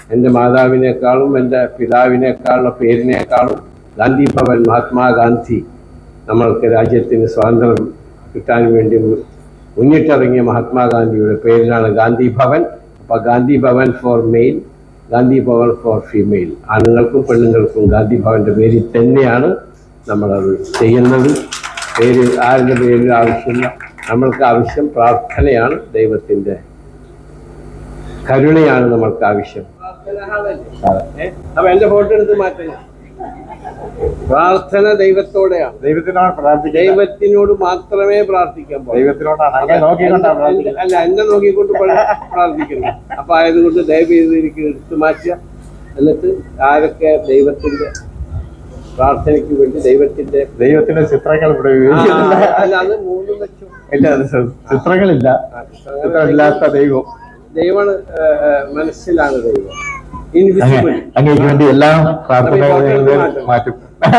എൻ്റെ മാതാവിനേക്കാളും എൻ്റെ പിതാവിനേക്കാളുള്ള പേരിനേക്കാളും ഗാന്ധി ഭവൻ മഹാത്മാഗാന്ധി നമ്മൾക്ക് രാജ്യത്തിന് സ്വാതന്ത്ര്യം കിട്ടാൻ വേണ്ടി മു- മുന്നിട്ടിറങ്ങിയ മഹാത്മാഗാന്ധിയുടെ പേരിലാണ് ഗാന്ധി ഭവൻ അപ്പോൾ Gandhi Bhavan for male Gandhi Bhavan for female ആണുങ്ങൾക്കും പെണ്ണുങ്ങൾക്കും ഗാന്ധി ഭവൻ്റെ പേരിൽ തന്നെയാണ് നമ്മളത് ചെയ്യുന്നത് പേര് ആരുടെ പേരിൽ ആവശ്യമില്ല നമ്മൾക്ക് ആവശ്യം പ്രാർത്ഥനയാണ് ദൈവത്തിൻ്റെ കരുണയാണ് നമ്മൾക്ക് ആവശ്യം അപ്പൊ എന്റെ ഫോട്ടോ എടുത്ത് മാറ്റുക പ്രാർത്ഥന ദൈവത്തോടെയാണ് ദൈവത്തിനോട് പ്രാർത്ഥിക്കുക ദൈവത്തിനോട് മാത്രമേ പ്രാർത്ഥിക്കാൻ പാടുള്ളൂ ദൈവത്തിനോടാണ് അങ്ങനെ നോക്കിക്കൊണ്ടാണ് എന്നെ- പ്രാർത്ഥിക്കുന്നത് അല്ല എന്നെ നോക്കിക്കൊണ്ട് പ്ര- പ്രാർത്ഥിക്കുന്നു അപ്പൊ ആയതുകൊണ്ട് ദയവ് ചെയ്ത് എനിക്ക് എടുത്തു മാറ്റുക എന്നിട്ട് ആരൊക്കെ ദൈവത്തിന്റെ പ്രാർത്ഥനയ്ക്ക് വേണ്ടി ദൈവത്തിന്റെ ദൈവത്തിന്റെ ചിത്രങ്ങൾ ഇവിടെ ആ, ഉപയോഗിക്കുന്നില്ല. അല്ല അത് മൂന്ന് ലക്ഷം ഇല്ല അത് ചി- ചിത്രങ്ങളില്ല ചിത്രമില്ലാത്ത ദൈവം ദൈവമാണ് ഏ, ഏ, മനസ്സിലാണ് ദൈവം ഇൻവിസിബിൾ അങ്ങേക്ക് വേണ്ടി എല്ലാം പ്രാർത്ഥനകൾ മാറ്റും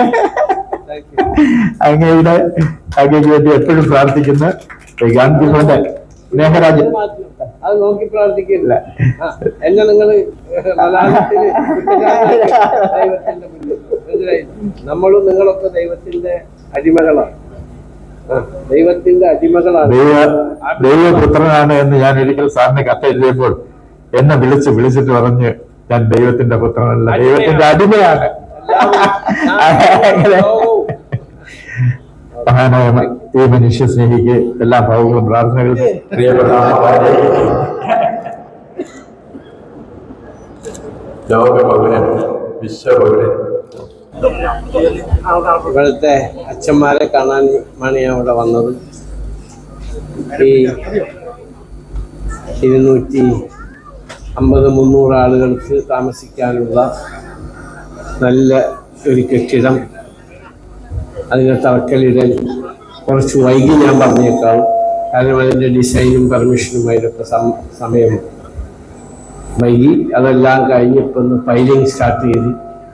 അങ്ങയുടെ അങ്ങേക്ക് വേണ്ടി എപ്പോഴും പ്രാർത്ഥിക്കുന്ന ഈ ഗാന്ധി ഭവന്റെ സ്നേഹരാജൻ അത് നോക്കി പ്രാർത്ഥിക്കില്ല എന്നെ നിങ്ങൾ മലയാളത്തിൽ ദൈവത്തിന്റെ മുന്നിൽ മനസ്സിലായി നമ്മളും നിങ്ങളൊക്കെ ദൈവത്തിന്റെ അടിമകളാണ് ആ, ദൈവത്തിന്റെ അടിമകളാണ് ദൈവ ദൈവപുത്രനാണ് എന്ന് ഞാൻ ഒരിക്കൽ സാറിന് കത്തെഴുതിയപ്പോൾ എന്നെ വിളിച്ച് വിളിച്ചിട്ട് പറഞ്ഞ് ഞാൻ ദൈവത്തിന്റെ പുത്രനല്ല ദൈവത്തിന്റെ അടിമയാണ് അങ്ങനെ മഹാനായ മ- ഈ മനുഷ്യ സ്നേഹിക്ക് എല്ലാ ഭാവങ്ങളും പ്രാർത്ഥനകളും പ്രിയപ്പെട്ട ലോകപൗരൻ വിശ്വപൗരൻ ഇവിടുത്തെ അച്ഛന്മാരെ കാണാൻ ആണ് ഞാൻ ഇവിടെ വന്നത് ഈ ഇരുന്നൂറ്റി അമ്പത് മുന്നൂറ് ആളുകൾക്ക് താമസിക്കാനുള്ള നല്ല ഒരു കെട്ടിടം അതിൻ്റെ തറക്കല്ലിടൽ കുറച്ച് വൈകി ഞാൻ പറഞ്ഞേക്കാം കാരണം അതിൻ്റെ ഡിസൈനും പെർമിഷനും അതിലൊക്കെ സം- സമയം വൈകി അതെല്ലാം കഴിഞ്ഞിപ്പോൾ ഒന്ന് പൈലിംഗ് സ്റ്റാർട്ട് ചെയ്ത്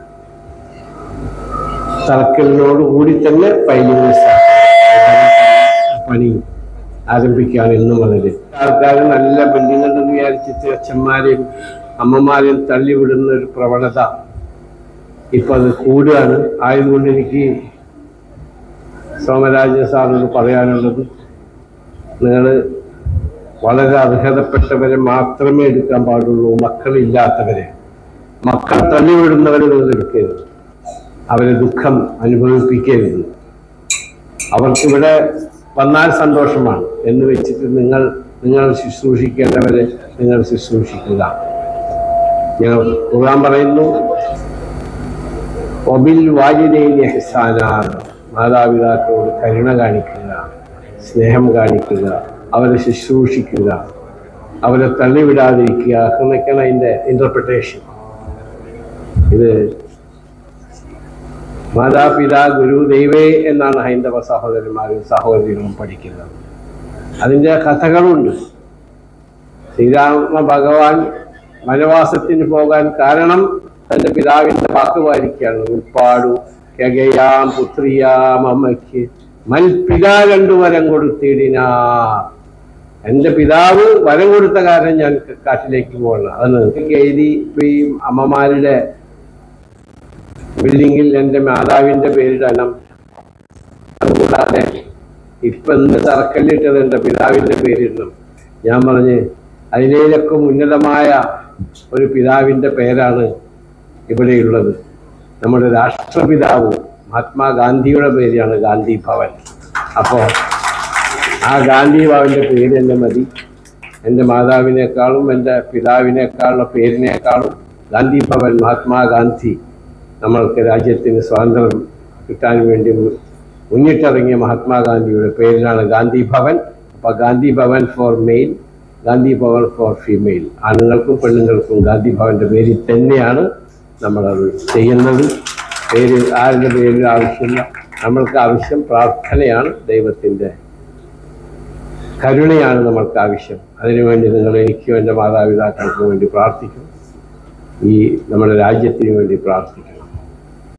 തറക്കലിനോട് കൂടി തന്നെ പൈലിംഗ് സ്റ്റാർട്ട് ചെയ്ത് പണി ആരംഭിക്കുകയാണ് ഇന്ന് മുതൽ ആൾക്കാർ നല്ല ബിൽഡിങ്ങുണ്ടെന്ന് വിചാരിച്ചിട്ട് അച്ഛന്മാരെയും അമ്മമാരെയും തള്ളിവിടുന്ന ഒരു പ്രവണത ഇപ്പൊ അത് കൂടുകയാണ് ആയതുകൊണ്ട് എനിക്ക് സോമരാജ സാറിനോട് പറയാനുള്ളത് നിങ്ങൾ വളരെ അർഹതപ്പെട്ടവരെ മാത്രമേ എടുക്കാൻ പാടുള്ളൂ മക്കളില്ലാത്തവരെ മക്കൾ തള്ളിവിടുന്നവരെ നിങ്ങൾ എടുക്കരുത് അവരെ ദുഃഖം അനുഭവിപ്പിക്കരുത് അവർക്കിവിടെ വന്നാൽ സന്തോഷമാണ് എന്ന് വെച്ചിട്ട് നിങ്ങൾ നിങ്ങൾ ശുശ്രൂഷിക്കേണ്ടവരെ നിങ്ങൾ ശുശ്രൂഷിക്കുക ഞങ്ങൾ ഖുർആൻ പറയുന്നു ഒബിൽ വാജിദൈനി ഹസാനാണ് മാതാപിതാക്കളോട് കരുണ കാണിക്കുക സ്നേഹം കാണിക്കുക അവരെ ശുശ്രൂഷിക്കുക അവരെ തള്ളിവിടാതിരിക്കുക എന്നൊക്കെയാണ് അതിൻ്റെ ഇൻ്റർപ്രിട്ടേഷൻ ഇത് മാതാപിതാ ഗുരു ദൈവേ എന്നാണ് ഹൈന്ദവ സഹോദരന്മാരും സഹോദരികളും പഠിക്കുന്നത് അതിൻ്റെ കഥകളുണ്ട് ശ്രീരാമ ഭഗവാൻ വനവാസത്തിന് പോകാൻ കാരണം തൻ്റെ പിതാവിൻ്റെ വാക്ക് പാലിക്കുകയാണ് ഉൾപ്പാടു കെകയാം പുത്രിയാം അമ്മയ്ക്ക് മൽപിതാ രണ്ടു വരം കൊടുത്തിടിനാ എൻ്റെ പിതാവ് വരം കൊടുത്ത കാരണം ഞാൻ കാട്ടിലേക്ക് പോകണം അത് നിങ്ങൾക്ക് എഴുതി ഇപ്പൊ ഈ അമ്മമാരുടെ ബിൽഡിങ്ങിൽ എൻ്റെ മാതാവിൻ്റെ പേരിടണം അതുകൂടാതെ ഇപ്പൊ എന്ത് തറക്കല്ലിട്ടത് എൻ്റെ പിതാവിൻ്റെ പേരിടണം ഞാൻ പറഞ്ഞ് അതിലേലൊക്കെ ഉന്നതമായ ഒരു പിതാവിൻ്റെ പേരാണ് ഇവിടെയുള്ളത് നമ്മുടെ രാഷ്ട്രപിതാവ് മഹാത്മാഗാന്ധിയുടെ പേരാണ് ഗാന്ധി ഭവൻ അപ്പോൾ ആ ഗാന്ധി ഭവൻ്റെ പേര് തന്നെ മതി എൻ്റെ മാതാവിനേക്കാളും എൻ്റെ പിതാവിനേക്കാളുള്ള പേരിനേക്കാളും ഗാന്ധി ഭവൻ മഹാത്മാഗാന്ധി നമ്മൾക്ക് രാജ്യത്തിന് സ്വാതന്ത്ര്യം കിട്ടാൻ വേണ്ടി മു- മുന്നിട്ടിറങ്ങിയ മഹാത്മാഗാന്ധിയുടെ പേരിലാണ് ഗാന്ധി ഭവൻ അപ്പോൾ Gandhi Bhavan for male Gandhi Bhavan for female ആണുങ്ങൾക്കും പെണ്ണുങ്ങൾക്കും ഗാന്ധി ഭവൻ്റെ പേരിൽ തന്നെയാണ് നമ്മളത് ചെയ്യുന്നത് പേര് ആരുടെ പേരിൽ ആവശ്യമില്ല നമ്മൾക്ക് ആവശ്യം പ്രാർത്ഥനയാണ് ദൈവത്തിൻ്റെ കരുണയാണ് നമ്മൾക്ക് ആവശ്യം അതിനുവേണ്ടി നിങ്ങൾ എനിക്കും എൻ്റെ മാതാപിതാക്കൾക്കും വേണ്ടി പ്രാർത്ഥിക്കും ഈ നമ്മുടെ രാജ്യത്തിന് വേണ്ടി പ്രാർത്ഥിക്കും